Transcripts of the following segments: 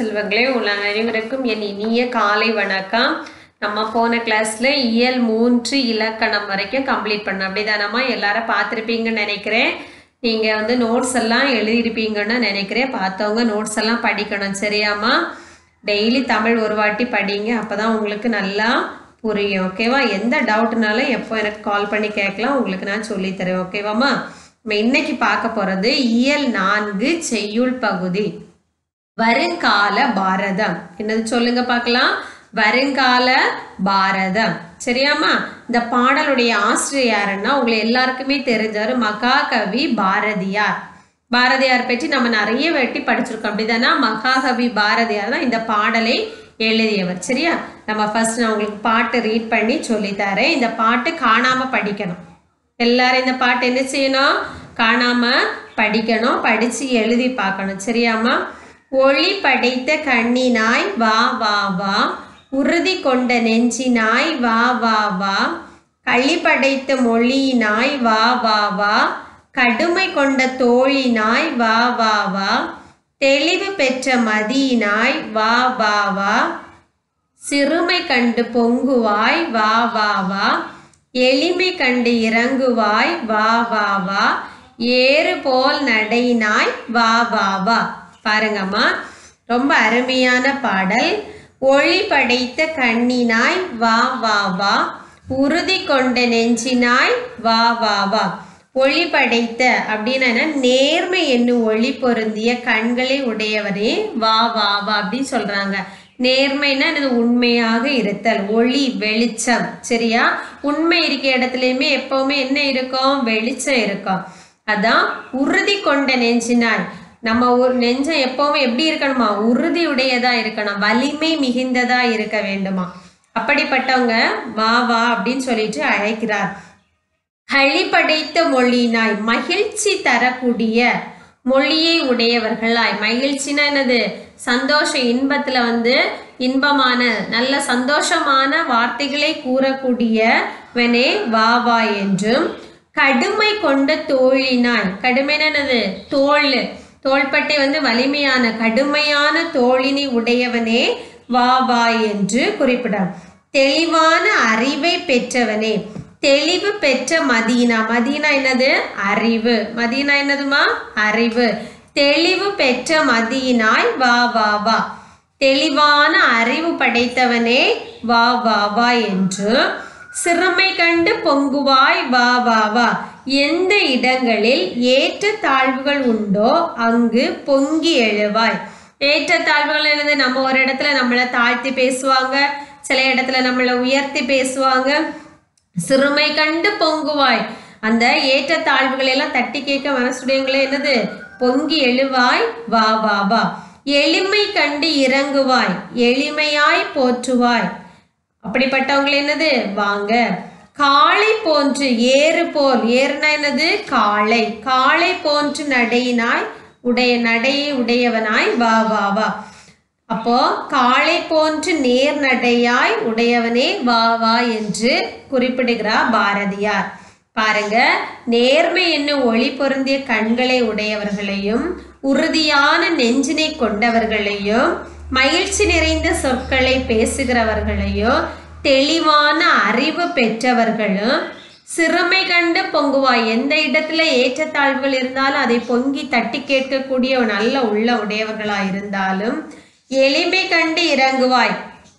செல்வங்களே உங்கள் அனைவருக்கும் என் இனிய காலை வணக்கம் நம்ம போன கிளாஸ்ல இயல் மூன்று இலக்கணம் வரைக்கும் கம்ப்ளீட் பண்ணோம் அப்படிதானம்மா எல்லாரும் பார்த்துருப்பீங்கன்னு நினைக்கிறேன் நீங்கள் வந்து நோட்ஸ் எல்லாம் எழுதியிருப்பீங்கன்னு நினைக்கிறேன் பார்த்தவங்க நோட்ஸ் எல்லாம் படிக்கணும் சரியாம்மா டெய்லி தமிழ் ஒரு வாட்டி படிங்க அப்போ தான் உங்களுக்கு நல்லா புரியும் ஓகேவா எந்த டவுட்னாலும் எப்போ எனக்கு கால் பண்ணி கேட்கலாம் உங்களுக்கு நான் சொல்லித்தரேன் ஓகேவாம்மா நம்ம இன்னைக்கு பார்க்க போகிறது இயல் நான்கு செய்யுள் பகுதி வருங்கால பாரதம் என்னது சொல்லுங்க பார்க்கலாம் வருங்கால பாரதம் சரியாம்மா இந்த பாடலுடைய ஆசிரியர் யாருன்னா உங்களை எல்லாருக்குமே தெரிஞ்சவர் மகாகவி பாரதியார் பாரதியார் பற்றி நம்ம நிறைய வெட்டி படிச்சிருக்கோம் அப்படிதானா மகாகவி பாரதியார் தான் இந்த பாடலை எழுதியவர் சரியா நம்ம ஃபர்ஸ்ட் நான் உங்களுக்கு பாட்டு ரீட் பண்ணி சொல்லித்தரேன் இந்த பாட்டு காணாம படிக்கணும் எல்லாரும் இந்த பாட்டு என்ன செய்யணும் காணாம படிக்கணும் படிச்சு எழுதி பார்க்கணும் சரியாம்மா ஒளி படைத்த கண்ணினாய் வா வா வா உறுதி கொண்ட நெஞ்சினாய் வா வா வா களி படைத்த மொழியினாய் வா வா வா கடுமை கொண்ட தோழினாய் வா வா வா தெளிவு பெற்ற மதியினாய் வா வா வா சிறுமை கண்டு பொங்குவாய் வா வா வா எளிமை கண்டு இறங்குவாய் வா வா வா ஏறு போல் நடையினாய் வா வா வா பாருங்கம்மா ரொம்ப அருமையான பாடல் ஒளி படைத்த கண்ணினாய் வா வா வா உறுதி கொண்ட நெஞ்சினாய் வா வா வா ஒளி படைத்த அப்படின்னா நேர்மை என்னும் ஒளி பொருந்திய கண்களை உடையவரே வா வா வா அப்படின்னு சொல்றாங்க நேர்மைனா இது உண்மையாக இருத்தல் ஒளி வெளிச்சம் சரியா உண்மை இருக்க இடத்துலையுமே எப்பவுமே என்ன இருக்கும் வெளிச்சம் இருக்கும் அதான் உறுதி கொண்ட நெஞ்சினாய் நம்ம ஒரு நெஞ்சம் எப்பவுமே எப்படி இருக்கணுமா உறுதி உடையதா இருக்கணும் வலிமை மிகுந்ததா இருக்க வேண்டுமா அப்படிப்பட்டவங்க வா வா அப்படின்னு சொல்லிட்டு அழைக்கிறார் களி படைத்த மொழியினாய் மகிழ்ச்சி தரக்கூடிய மொழியை உடையவர்களாய் மகிழ்ச்சினா என்னது சந்தோஷ இன்பத்துல வந்து இன்பமான நல்ல சந்தோஷமான வார்த்தைகளை கூறக்கூடியவனே வா வா என்றும் கடுமை கொண்ட தோழினாய் கடுமைனா என்னது தோல் தோள்பட்டை வந்து வலிமையான கடுமையான தோழினை உடையவனே வா வா என்று குறிப்பிடார் தெளிவான அறிவை பெற்றவனே தெளிவு பெற்ற மதீனா மதீனா என்னது அறிவு மதீனா என்னதுமா அறிவு தெளிவு பெற்ற மதீனாய் வா வா வா தெளிவான அறிவு படைத்தவனே வா வா வா என்று சிறுமை கண்டு பொங்குவாய் வா வா வா எந்த இடங்களில் ஏற்ற தாழ்வுகள் உண்டோ அங்கு பொங்கி எழுவாய் ஏற்ற தாழ்வுகள் என்னது நம்ம ஒரு இடத்துல நம்மளை தாழ்த்தி பேசுவாங்க சில இடத்துல நம்மளை உயர்த்தி பேசுவாங்க சிறுமை கண்டு பொங்குவாய் அந்த ஏற்ற தாழ்வுகளை எல்லாம் தட்டி கேட்க மனசுடையங்களே என்னது பொங்கி எழுவாய் வா வா வா எளிமை கண்டு இறங்குவாய் எளிமையாய் போற்றுவாய் அப்படிப்பட்டவங்க என்னது வாங்க காளை போன்று ஏறு போல் ஏறுனா என்னது காளை காளை போன்று நடையினாய் உடைய நடையை உடையவனாய் வா வா வா அப்போ காளை போன்று நேர் நடையாய் உடையவனே வா வா என்று குறிப்பிடுகிறார் பாரதியார் பாருங்க நேர்மை என்னும் ஒளி பொருந்திய கண்களை உடையவர்களையும் உறுதியான நெஞ்சினை கொண்டவர்களையும் மகிழ்ச்சி நிறைந்த சொற்களை பேசுகிறவர்களையும் தெளிவான அறிவு பெற்றவர்களும் சிறுமை கண்டு பொங்குவாய் எந்த இடத்துல ஏற்றத்தாழ்வுகள் இருந்தாலும் அதை பொங்கி தட்டி கேட்கக்கூடிய ஒரு நல்ல உள்ள உடையவர்களா இருந்தாலும் எளிமை கண்டு இறங்குவாய்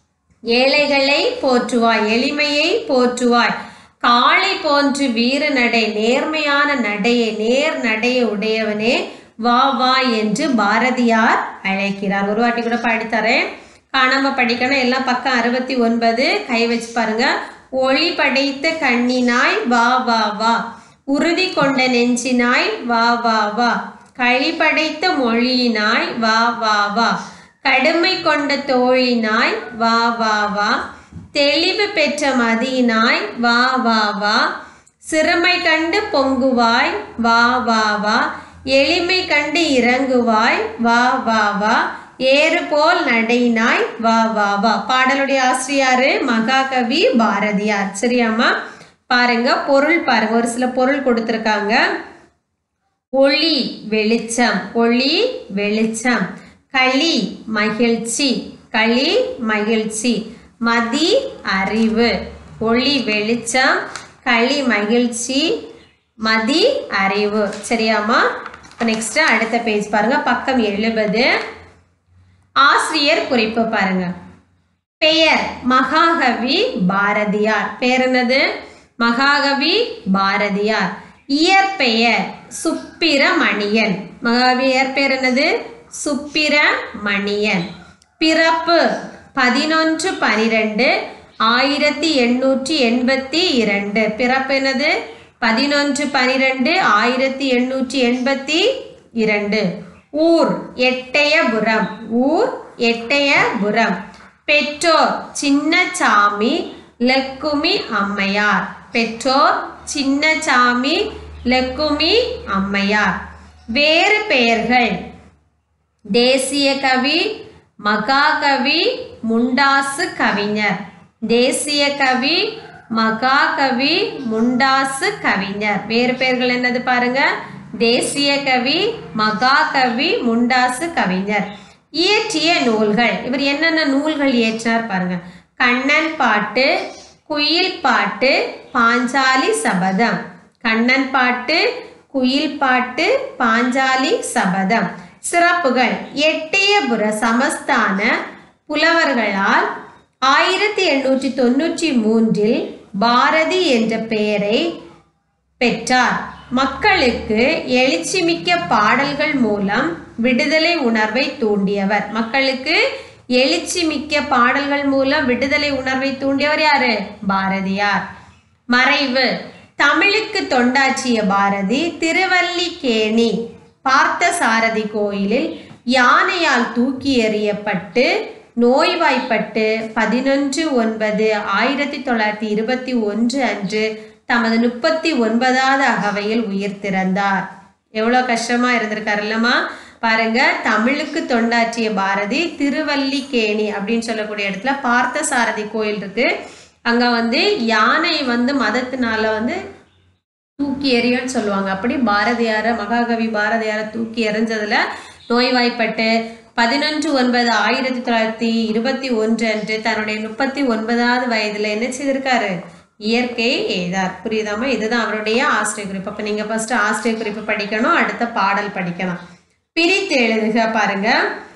ஏழைகளை போற்றுவாய் எளிமையை போற்றுவாய் காளை போன்று வீர நடை நேர்மையான நடையை நேர் நடையை உடையவனே வா வா என்று பாரதியார் அழைக்கிறார் ஒரு வாட்டி கூட படித்தரேன் காணாம படிக்கணும் எல்லாம் பக்கம் அறுபத்தி ஒன்பது கை வச்சு பாருங்க ஒளி படைத்த கண்ணினாய் வா வா வா உறுதி கொண்ட நெஞ்சினாய் வா வா வா களி படைத்த மொழியினாய் வா வா வா கடுமை கொண்ட தோழினாய் வா வா வா தெளிவு பெற்ற மதியினாய் வா வா வா சிறுமை கண்டு பொங்குவாய் வா வா வா எளிமை கண்டு இறங்குவாய் வா வா வா ஏறு போல் நடையினாய் வா வா வா பாடலுடைய ஆசிரியாரு மகாகவி பாரதியார் சரியாம்மா பாருங்க பொருள் பாருங்க ஒரு சில பொருள் கொடுத்துருக்காங்க ஒளி வெளிச்சம் ஒளி வெளிச்சம் களி மகிழ்ச்சி களி மகிழ்ச்சி மதி அறிவு ஒளி வெளிச்சம் களி மகிழ்ச்சி மதி அறிவு சரியாம்மா இப்போ நெக்ஸ்ட் அடுத்த பேஜ் பாருங்க பக்கம் எழுபது ஆசிரியர் குறிப்பு பாருங்க பெயர் மகாகவி பாரதியார் பெயர் என்னது மகாகவி பாரதியார் இயற்பெயர் சுப்பிரமணியன் மகாகவி இயற்பெயர் என்னது சுப்பிரமணியன் பிறப்பு பதினொன்று பனிரெண்டு ஆயிரத்தி எண்ணூற்றி எண்பத்தி இரண்டு பிறப்பு என்னது பதினொன்று பனிரெண்டு ஆயிரத்தி எண்ணூற்றி எண்பத்தி இரண்டு ஊர் எட்டயபுரம் ஊர் எட்டயபுரம் பெற்றோர் சின்னசாமி லக்குமி அம்மையார் பெற்றோர் சின்னசாமி லக்குமி அம்மையார் வேறு பெயர்கள் தேசிய கவி மகாகவி முண்டாசு கவிஞர் தேசிய கவி மகாகவி முண்டாசு கவிஞர் வேறு பெயர்கள் என்னது பாருங்க தேசிய கவி மகாகவி முண்டாசு கவிஞர் இயற்றிய நூல்கள் இவர் என்னென்ன நூல்கள் இயற்றினார் பாருங்க கண்ணன் பாட்டு குயில் பாட்டு பாஞ்சாலி சபதம் கண்ணன் பாட்டு குயில் பாட்டு பாஞ்சாலி சபதம் சிறப்புகள் எட்டயபுர சமஸ்தான புலவர்களால் ஆயிரத்தி எண்ணூற்றி தொண்ணூற்றி மூன்றில் பாரதி என்ற பெயரை பெற்றார் மக்களுக்கு எழுச்சிமிக்க பாடல்கள் மூலம் விடுதலை உணர்வை தூண்டியவர் மக்களுக்கு எழுச்சிமிக்க பாடல்கள் மூலம் விடுதலை உணர்வை தூண்டியவர் யாரு பாரதியார் மறைவு தமிழுக்கு தொண்டாற்றிய பாரதி திருவல்லிக்கேணி பார்த்தசாரதி கோயிலில் யானையால் தூக்கி எறியப்பட்டு நோய்வாய்ப்பட்டு பதினொன்று ஒன்பது ஆயிரத்தி தொள்ளாயிரத்தி இருபத்தி ஒன்று அன்று தமது முப்பத்தி ஒன்பதாவது அகவையில் உயிர் திறந்தார் எவ்வளோ கஷ்டமா இருந்திருக்காரு இல்லம்மா பாருங்க தமிழுக்கு தொண்டாற்றிய பாரதி திருவல்லிக்கேணி அப்படின்னு சொல்லக்கூடிய இடத்துல பார்த்தசாரதி கோயில் இருக்கு அங்க வந்து யானை வந்து மதத்தினால வந்து தூக்கி எறியன்னு சொல்லுவாங்க அப்படி பாரதியார மகாகவி பாரதியார தூக்கி எறிஞ்சதுல நோய்வாய்ப்பட்டு பதினொன்று ஒன்பது ஆயிரத்தி தொள்ளாயிரத்தி இருபத்தி ஒன்று அன்று தன்னுடைய முப்பத்தி ஒன்பதாவது வயதுல என்ன செய்திருக்காரு இயற்கை எய்தார் புரியுதாமா இதுதான் அவருடைய ஆசிரியர் குறிப்பு அப்ப நீங்க ஃபர்ஸ்ட் ஆசிரியர் குறிப்பு படிக்கணும் அடுத்த பாடல் படிக்கணும் பிரித்து எழுதுக பாருங்க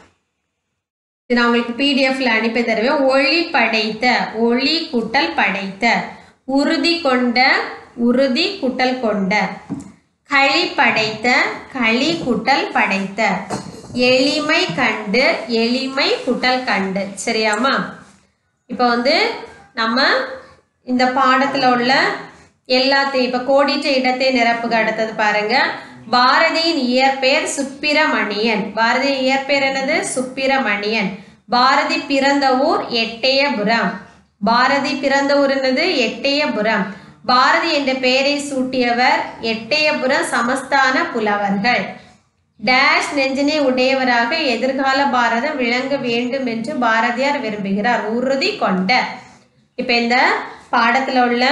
இது நான் உங்களுக்கு பிடிஎஃப்ல அனுப்பி தருவேன் ஒளி படைத்த ஒளி கூட்டல் படைத்த உறுதி கொண்ட உறுதி கூட்டல் கொண்ட களி படைத்த களி கூட்டல் படைத்த எளிமை கண்டு எளிமை கூட்டல் கண்டு சரியாமா இப்போ வந்து நம்ம இந்த பாடத்துல உள்ள எல்லாத்தையும் இப்ப கோடிட்ட இடத்தை நிரப்புக அடுத்தது பாருங்க பாரதியின் இயற்பெயர் சுப்பிரமணியன் பாரதியின் இயற்பெயர் என்னது சுப்பிரமணியன் பாரதி பிறந்த ஊர் எட்டயபுரம் பாரதி பிறந்த ஊர் என்னது எட்டயபுரம் பாரதி என்ற பெயரை சூட்டியவர் எட்டயபுரம் சமஸ்தான புலவர்கள் டேஷ் நெஞ்சினை உடையவராக எதிர்கால பாரதம் விளங்க வேண்டும் என்று பாரதியார் விரும்புகிறார் உறுதி கொண்ட இப்ப இந்த பாடத்துல உள்ள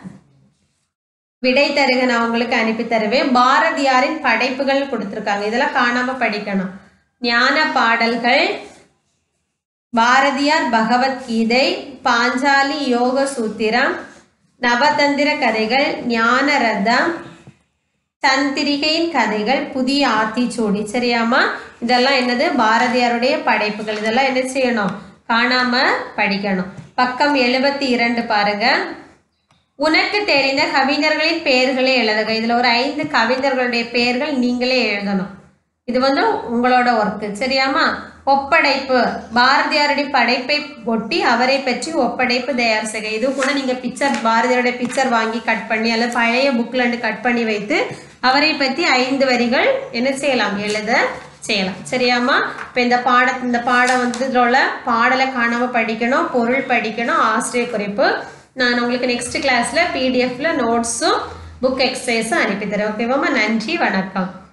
விடை தருக நான் உங்களுக்கு அனுப்பி தருவேன் பாரதியாரின் படைப்புகள் கொடுத்திருக்காங்க இதெல்லாம் காணாம படிக்கணும் ஞான பாடல்கள் பாரதியார் பகவத்கீதை பாஞ்சாலி யோக சூத்திரம் நவதந்திர கதைகள் ஞான ரதம் சந்திரிகையின் கதைகள் புதிய ஆத்திச்சூடி சரியாமா இதெல்லாம் என்னது பாரதியாருடைய படைப்புகள் இதெல்லாம் என்ன செய்யணும் காணாம படிக்கணும் பக்கம் எழுபத்தி இரண்டு பாருங்க உனக்கு தெரிந்த கவிஞர்களின் பெயர்களை எழுதுக இதுல ஒரு ஐந்து கவிஞர்களுடைய பெயர்கள் நீங்களே எழுதணும் இது வந்து உங்களோட ஒர்க்கு சரியாமா ஒப்படைப்பு பாரதியாருடைய படைப்பை ஒட்டி அவரை பற்றி ஒப்படைப்பு தயார் செய்க இது கூட நீங்க பிக்சர் பாரதியாருடைய பிக்சர் வாங்கி கட் பண்ணி அல்லது பழைய புக்ல இருந்து கட் பண்ணி வைத்து அவரை பற்றி ஐந்து வரிகள் என்ன செய்யலாம் எழுத செய்யலாம் சரியாமா இப்போ இந்த பாட இந்த பாடம் வந்து இதுல உள்ள பாடலை காணாம படிக்கணும் பொருள் படிக்கணும் ஆசிரியர் குறிப்பு நான் உங்களுக்கு நெக்ஸ்ட் கிளாஸ்ல பிடிஎஃப்ல நோட்ஸும் புக் எக்ஸசைஸும் அனுப்பி தரேன் ஓகேவாம்மா நன்றி வணக்கம்